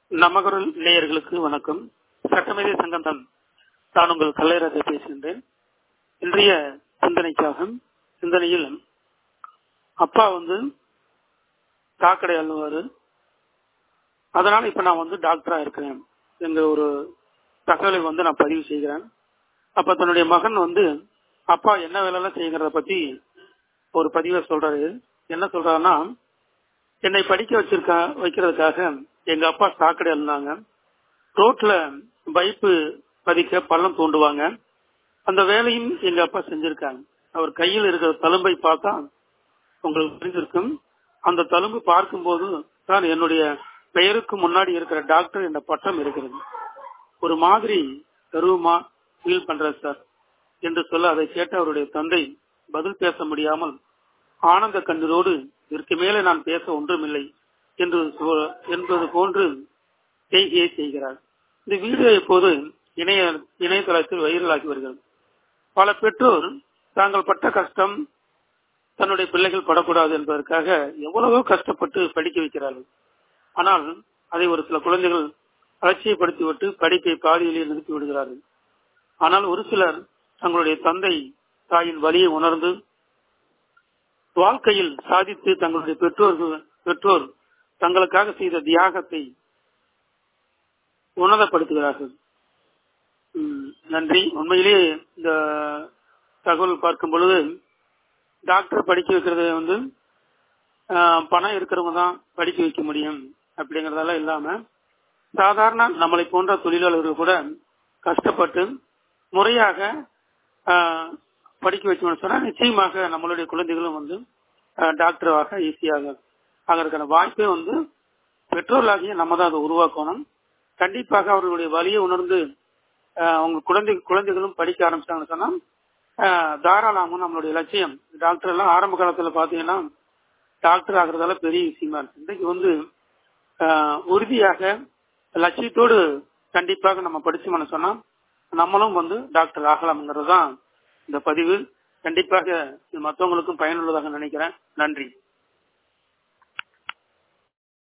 நமகரல் நேயர்களுக்கு வணக்கம் சட்டமேதை சங்கம் தான் நான் உங்கள் கல்லைராஜா பேசுகின்றேன் இன்றைய சிந்தனைக்காக சிந்தனையில் அப்பா வந்து சாக்கடை அள்ளுவாரு அதனால இப்ப நான் வந்து டாக்டரா இருக்கிறேன் என்ற ஒரு தகவலை வந்து நான் பதிவு செய்கிறேன் அப்ப தன்னுடைய மகன் வந்து அப்பா என்ன வேலை எல்லாம் செய்யுங்கிறத பத்தி ஒரு பதிவை சொல்றாரு என்ன சொல்றாருன்னா என்னை படிக்க வச்சிருக்க வைக்கிறதுக்காக எங்க அப்பா சாக்கடை இருந்தாங்க ரோட்ல பைப்பு பதிக்க பள்ளம் தோண்டுவாங்க அந்த வேலையும் எங்க அப்பா செஞ்சிருக்காங்க அவர் கையில் இருக்கிற தழும்பை பார்த்தா உங்களுக்கு புரிஞ்சிருக்கும் அந்த தழும்பு பார்க்கும்போது தான் என்னுடைய பெயருக்கு முன்னாடி இருக்கிற டாக்டர் என்ற பட்டம் இருக்கிறது ஒரு மாதிரி கருவமா ஃபீல் பண்ற சார் என்று சொல்ல அதை கேட்ட அவருடைய தந்தை பதில் பேச முடியாமல் ஆனந்த கண்ணீரோடு இதற்கு மேலே நான் பேச ஒன்றுமில்லை என்று என்பது போன்று செய்கையை செய்கிறார் இந்த வீடியோ இப்போது இணைய இணையதளத்தில் வைரலாகி வருகிறது பல பெற்றோர் தாங்கள் பட்ட கஷ்டம் தன்னுடைய பிள்ளைகள் படக்கூடாது என்பதற்காக எவ்வளவோ கஷ்டப்பட்டு படிக்க வைக்கிறார்கள் ஆனால் அதை ஒரு சில குழந்தைகள் அலட்சியப்படுத்திவிட்டு படிப்பை பாதியிலே நிறுத்தி விடுகிறார்கள் ஆனால் ஒரு சிலர் தங்களுடைய தந்தை தாயின் வழியை உணர்ந்து வாழ்க்கையில் சாதித்து தங்களுடைய பெற்றோர்கள் பெற்றோர் தங்களுக்காக செய்த தியாகத்தை உணரப்படுத்துகிறார்கள் நன்றி உண்மையிலேயே இந்த தகவல் பார்க்கும் பொழுது டாக்டர் படிக்க வைக்கிறது வந்து பணம் இருக்கிறவங்க தான் படிக்க வைக்க முடியும் அப்படிங்கறதெல்லாம் இல்லாம சாதாரண நம்மளை போன்ற தொழிலாளர்கள் கூட கஷ்டப்பட்டு முறையாக படிக்க வச்சோம்னு சொன்னா நிச்சயமாக நம்மளுடைய குழந்தைகளும் வந்து டாக்டராக ஈஸியாக ஆகிறதுக்கான வாய்ப்பே வந்து பெற்றோர்களாகிய நம்ம தான் அதை உருவாக்கணும் கண்டிப்பாக அவர்களுடைய வழியை உணர்ந்து அவங்க குழந்தை குழந்தைகளும் படிக்க ஆரம்பிச்சாங்கன்னு சொன்னா தாராளமும் நம்மளுடைய லட்சியம் டாக்டர் எல்லாம் ஆரம்ப காலத்துல பாத்தீங்கன்னா டாக்டர் ஆகுறதால பெரிய விஷயமா இருக்கு இன்றைக்கு வந்து உறுதியாக லட்சியத்தோடு கண்டிப்பாக நம்ம படிச்சோம்னு சொன்னா நம்மளும் வந்து டாக்டர் ஆகலாம்ங்கிறது தான் இந்த பதிவு கண்டிப்பாக மற்றவங்களுக்கும் பயனுள்ளதாக நினைக்கிறேன் நன்றி